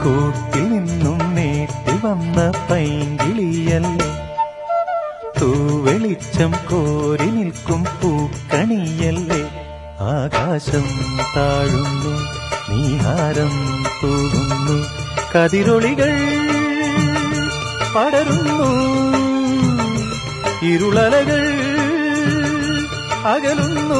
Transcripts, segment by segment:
കൂട്ടിൽ നിന്നും നേട്ടി വന്ന പൈങ്കിളിയല്ലേ തൂവെളിച്ചം കോരി നിൽക്കും പൂക്കണിയല്ലേ ആകാശം താഴുന്നു നീഹാരം തൂകുന്നു കതിരൊളികൾ പടരുന്നു ഇരുളലകൾ അകലുന്നു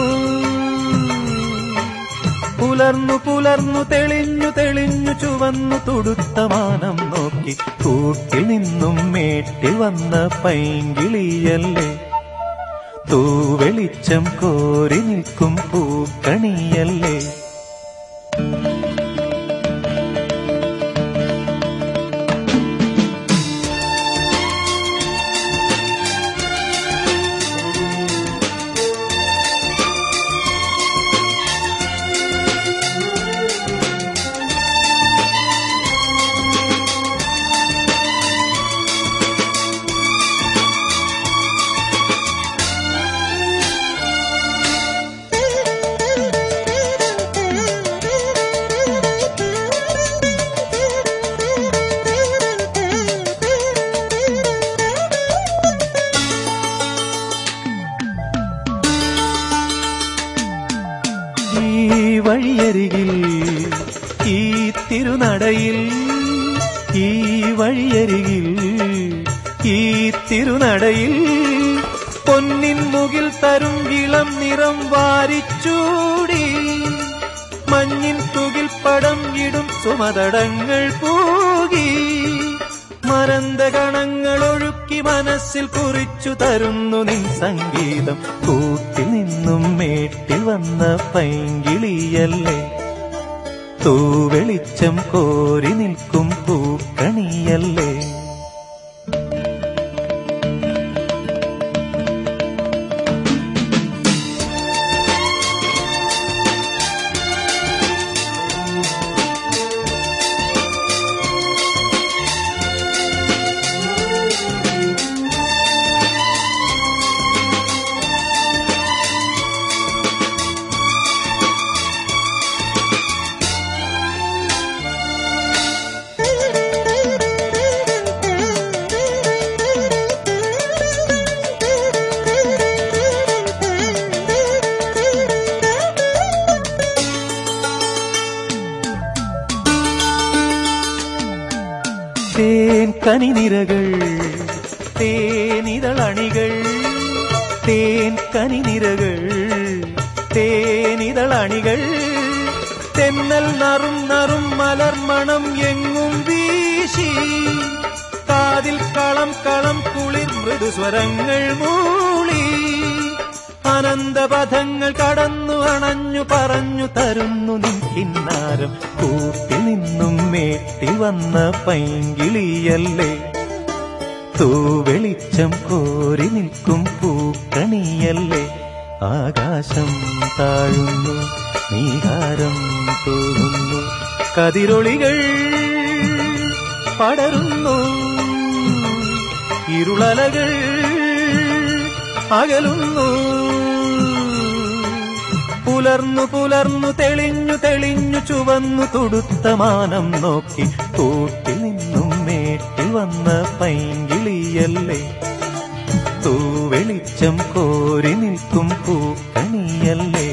പുലർന്നു പുലർന്നു തെളിഞ്ഞു തെളിഞ്ഞു ചുവന്നു തുടുത്ത മാനം നോക്കി കൂട്ടിൽ നിന്നും മേട്ടിൽ വന്ന പൈങ്കിളിയല്ലേ തൂവെളിച്ചം കോരി നിൽക്കും പൂക്കണിയല്ലേ ഈ വഴിയരികിൽ ഈ തിരുനടയിൽ ഈ വഴിയരികിൽ ഈ തിരുനടയിൽ പൊന്നിൻ മുകിൽ തരും ഇളം നിറം വാരിച്ചൂടി മഞ്ഞിൻ തുകിൽ പടം ഇടും സുമതടങ്ങൾ പൂകി മരന്ത കണങ്ങൾ ഒഴുക്കി മനസ്സിൽ കുറിച്ചു തരുന്നു നിൻ സംഗീതം കൂട്ടിൽ നിന്നും മേട്ടിൽ വന്ന പൈങ്കിളിയല്ലേ തൂവെളിച്ചം കോരി നിൽക്കും പൂക്കണിയല്ലേ തേൻ കനിനിരകൾ തേനിതളണികൾ തേൻ കനിനിരകൾ തേനിതളണികൾ തെന്നൽ നറും നറും മലർമണം എങ്ങും വീശി കാതിൽ കളം കളം കുളിർ മൃദുസ്വരങ്ങൾ മൂളി അനന്തപഥങ്ങൾ കടന്നു അണഞ്ഞു പറഞ്ഞു തരുന്നു നിൻ കിന്നാരം കൂട്ടിൽ നിന്നും മേട്ടിൽ വന്ന പൈങ്കിളിയല്ലേ തൂവെളിച്ചം കോരി നിൽക്കും പൂക്കണിയല്ലേ ആകാശം താഴുന്നു നീഹാരം തൂകുന്നു കതിരൊളികൾ പടരുന്നു ഇരുളലകൾ അകലുന്നു പുലർന്നു പുലർന്നു തെളിഞ്ഞു തെളിഞ്ഞു ചുവന്നു തുടുത്ത മാനം നോക്കി കൂട്ടിൽ നിന്നും മേട്ടിൽ വന്ന പൈങ്കിളിയല്ലേ തൂവെളിച്ചം കോരി നിൽക്കും പൂക്കണിയല്ലേ